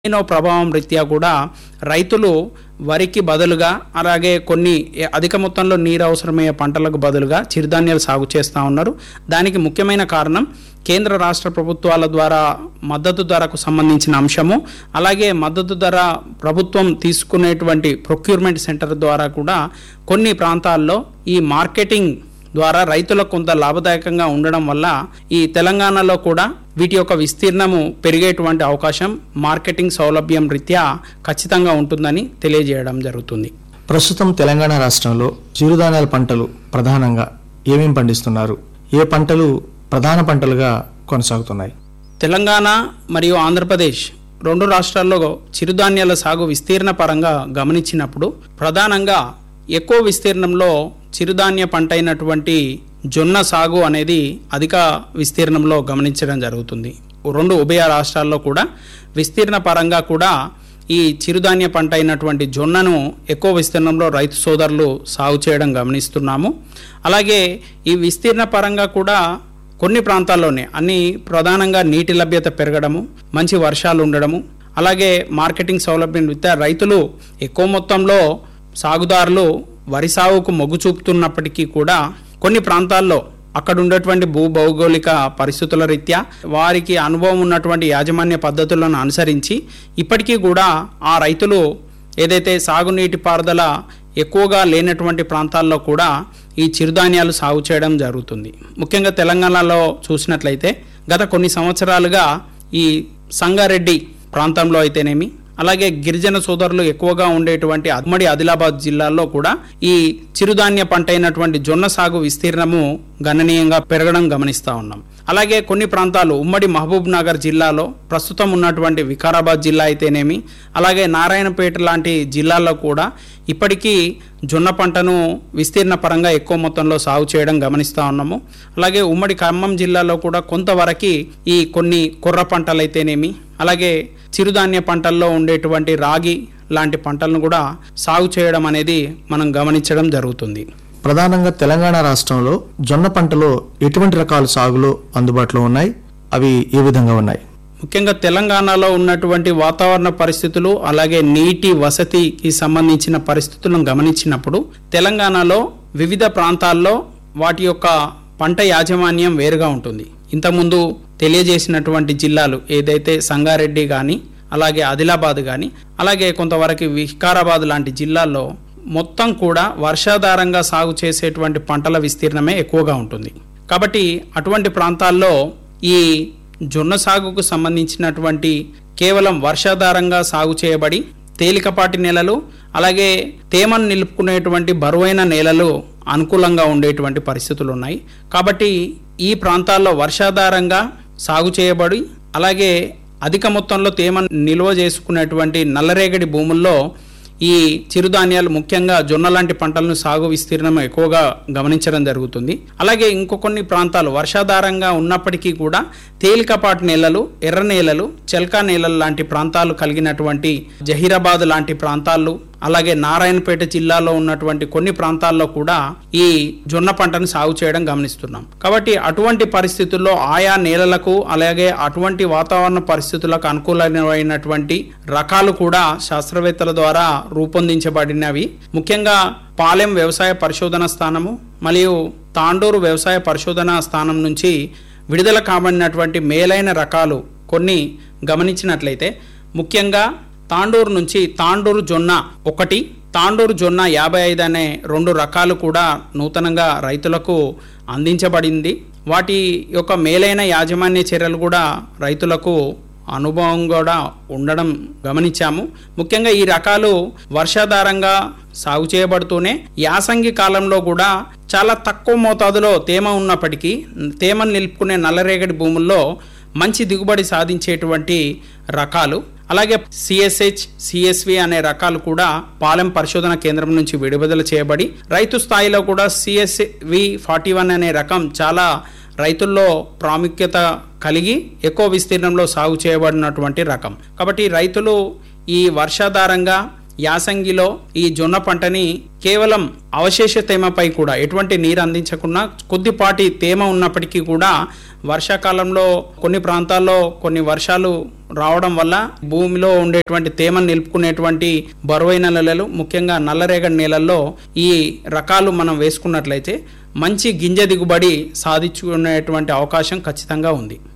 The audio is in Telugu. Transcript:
ఎన్నో ప్రభావం రీత్యా కూడా రైతులు వరికి బదులుగా అలాగే కొన్ని ఏ- అధిక మొత్తంలో నీరు అవసరమయ్యే పంటలకు బదులుగా చిరుధాన్యాలు సాగు చేస్తూ ఉన్నారు దానికి ముఖ్యమైన కారణం కేంద్ర రాష్ట్ర ప్రభుత్వాల ద్వారా మద్దతు ధరకు సంబంధించిన అంశము అలాగే మద్దతు ధర ప్రభుత్వం తీసుకునేటువంటి ప్రొక్యూర్మెంట్ సెంటర్ ద్వారా కూడా కొన్ని ప్రాంతాల్లో ఈ మార్కెటింగ్ ద్వారా రైతులకు కొంత లాభదాయకంగా ఉండడం వల్ల ఈ తెలంగాణలో కూడా వీటి యొక్క విస్తీర్ణము పెరిగేటువంటి అవకాశం మార్కెటింగ్ సౌలభ్యం రీత్యా ఖచ్చితంగా ఉంటుందని తెలియజేయడం జరుగుతుంది ప్రస్తుతం తెలంగాణ రాష్ట్రంలో చిరుధాన్యాల పంటలు ప్రధానంగా ఏమేం పండిస్తున్నారు ఏ పంటలు ప్రధాన పంటలుగా కొనసాగుతున్నాయి తెలంగాణ మరియు ఆంధ్రప్రదేశ్ రెండు రాష్ట్రాల్లో చిరుధాన్యాల సాగు విస్తీర్ణ పరంగా గమనించినప్పుడు ప్రధానంగా ఎక్కువ విస్తీర్ణంలో చిరుధాన్య పంట అయినటువంటి జొన్న సాగు అనేది అధిక విస్తీర్ణంలో గమనించడం జరుగుతుంది రెండు ఉభయ రాష్ట్రాల్లో కూడా విస్తీర్ణ పరంగా కూడా ఈ చిరుధాన్య పంట అయినటువంటి జొన్నను ఎక్కువ విస్తీర్ణంలో రైతు సోదరులు సాగు చేయడం గమనిస్తున్నాము అలాగే ఈ విస్తీర్ణ పరంగా కూడా కొన్ని ప్రాంతాల్లోనే అన్ని ప్రధానంగా నీటి లభ్యత పెరగడము మంచి వర్షాలు ఉండడము అలాగే మార్కెటింగ్ సౌలభ్యం రీత్యా రైతులు ఎక్కువ మొత్తంలో సాగుదారులు వరి సాగుకు మొగ్గు చూపుతున్నప్పటికీ కూడా కొన్ని ప్రాంతాల్లో అక్కడ ఉండేటువంటి భూ భౌగోళిక పరిస్థితుల రీత్యా వారికి అనుభవం ఉన్నటువంటి యాజమాన్య పద్ధతులను అనుసరించి ఇప్పటికీ కూడా ఆ రైతులు ఏదైతే సాగునీటి పారుదల ఎక్కువగా లేనటువంటి ప్రాంతాల్లో కూడా ఈ చిరుధాన్యాలు సాగు చేయడం జరుగుతుంది ముఖ్యంగా తెలంగాణలో చూసినట్లయితే గత కొన్ని సంవత్సరాలుగా ఈ సంగారెడ్డి ప్రాంతంలో అయితేనేమి అలాగే గిరిజన సోదరులు ఎక్కువగా ఉండేటువంటి ఉమ్మడి ఆదిలాబాద్ జిల్లాల్లో కూడా ఈ చిరుధాన్య పంట అయినటువంటి జొన్న సాగు విస్తీర్ణము గణనీయంగా పెరగడం గమనిస్తూ ఉన్నాం అలాగే కొన్ని ప్రాంతాలు ఉమ్మడి మహబూబ్ నగర్ జిల్లాలో ప్రస్తుతం ఉన్నటువంటి వికారాబాద్ జిల్లా అయితేనేమి అలాగే నారాయణపేట లాంటి జిల్లాల్లో కూడా ఇప్పటికీ జొన్న పంటను విస్తీర్ణ పరంగా ఎక్కువ మొత్తంలో సాగు చేయడం గమనిస్తూ ఉన్నాము అలాగే ఉమ్మడి ఖమ్మం జిల్లాలో కూడా కొంతవరకు ఈ కొన్ని కుర్ర పంటలు అయితేనేమి అలాగే చిరుధాన్య పంటల్లో ఉండేటువంటి రాగి లాంటి పంటలను కూడా సాగు చేయడం అనేది మనం గమనించడం జరుగుతుంది ప్రధానంగా తెలంగాణ రాష్ట్రంలో జొన్న పంటలో ఎటువంటి రకాల సాగులు అందుబాటులో ఉన్నాయి అవి ఏ విధంగా ఉన్నాయి ముఖ్యంగా తెలంగాణలో ఉన్నటువంటి వాతావరణ పరిస్థితులు అలాగే నీటి వసతికి సంబంధించిన పరిస్థితులను గమనించినప్పుడు తెలంగాణలో వివిధ ప్రాంతాల్లో వాటి యొక్క పంట యాజమాన్యం వేరుగా ఉంటుంది ఇంతకుముందు తెలియజేసినటువంటి జిల్లాలు ఏదైతే సంగారెడ్డి కానీ అలాగే ఆదిలాబాద్ కానీ అలాగే కొంతవరకు వికారాబాద్ లాంటి జిల్లాల్లో మొత్తం కూడా వర్షాధారంగా సాగు చేసేటువంటి పంటల విస్తీర్ణమే ఎక్కువగా ఉంటుంది కాబట్టి అటువంటి ప్రాంతాల్లో ఈ జొన్న సాగుకు సంబంధించినటువంటి కేవలం వర్షాధారంగా సాగు చేయబడి తేలికపాటి నేలలు అలాగే తేమను నిలుపుకునేటువంటి బరువైన నేలలు అనుకూలంగా ఉండేటువంటి పరిస్థితులు ఉన్నాయి కాబట్టి ఈ ప్రాంతాల్లో వర్షాధారంగా సాగు చేయబడి అలాగే అధిక మొత్తంలో తేమ నిల్వ చేసుకునేటువంటి నల్లరేగడి భూముల్లో ఈ చిరుధాన్యాలు ముఖ్యంగా జొన్న లాంటి పంటలను సాగు విస్తీర్ణం ఎక్కువగా గమనించడం జరుగుతుంది అలాగే ఇంకో కొన్ని ప్రాంతాలు వర్షాధారంగా ఉన్నప్పటికీ కూడా తేలికపాటి నేలలు ఎర్ర నేలలు చెల్కా నేలలు లాంటి ప్రాంతాలు కలిగినటువంటి జహీరాబాద్ లాంటి ప్రాంతాలు అలాగే నారాయణపేట జిల్లాలో ఉన్నటువంటి కొన్ని ప్రాంతాల్లో కూడా ఈ జొన్న పంటను సాగు చేయడం గమనిస్తున్నాం కాబట్టి అటువంటి పరిస్థితుల్లో ఆయా నేలలకు అలాగే అటువంటి వాతావరణ పరిస్థితులకు అనుకూలమైనటువంటి రకాలు కూడా శాస్త్రవేత్తల ద్వారా రూపొందించబడినవి ముఖ్యంగా పాలెం వ్యవసాయ పరిశోధన స్థానము మరియు తాండూరు వ్యవసాయ పరిశోధన స్థానం నుంచి విడుదల కాబడినటువంటి మేలైన రకాలు కొన్ని గమనించినట్లయితే ముఖ్యంగా తాండూరు నుంచి తాండూరు జొన్న ఒకటి తాండూరు జొన్న యాభై ఐదు అనే రెండు రకాలు కూడా నూతనంగా రైతులకు అందించబడింది వాటి యొక్క మేలైన యాజమాన్య చర్యలు కూడా రైతులకు అనుభవం కూడా ఉండడం గమనించాము ముఖ్యంగా ఈ రకాలు వర్షాధారంగా సాగు చేయబడుతూనే యాసంగి కాలంలో కూడా చాలా తక్కువ మోతాదులో తేమ ఉన్నప్పటికీ తేమను నిలుపుకునే నల్లరేగడి భూముల్లో మంచి దిగుబడి సాధించేటువంటి రకాలు అలాగే సిఎస్హెచ్ సిఎస్వి అనే రకాలు కూడా పాలెం పరిశోధన కేంద్రం నుంచి విడుదల చేయబడి రైతు స్థాయిలో కూడా సిఎస్వి ఫార్టీ వన్ అనే రకం చాలా రైతుల్లో ప్రాముఖ్యత కలిగి ఎక్కువ విస్తీర్ణంలో సాగు చేయబడినటువంటి రకం కాబట్టి రైతులు ఈ వర్షాధారంగా యాసంగిలో ఈ జొన్న పంటని కేవలం అవశేష తేమపై కూడా ఎటువంటి నీరు అందించకుండా కొద్దిపాటి తేమ ఉన్నప్పటికీ కూడా వర్షాకాలంలో కొన్ని ప్రాంతాల్లో కొన్ని వర్షాలు రావడం వల్ల భూమిలో ఉండేటువంటి తేమను నిలుపుకునేటువంటి బరువైన నెలలు ముఖ్యంగా నల్లరేగడి నేలల్లో ఈ రకాలు మనం వేసుకున్నట్లయితే మంచి గింజ దిగుబడి సాధించుకునేటువంటి అవకాశం ఖచ్చితంగా ఉంది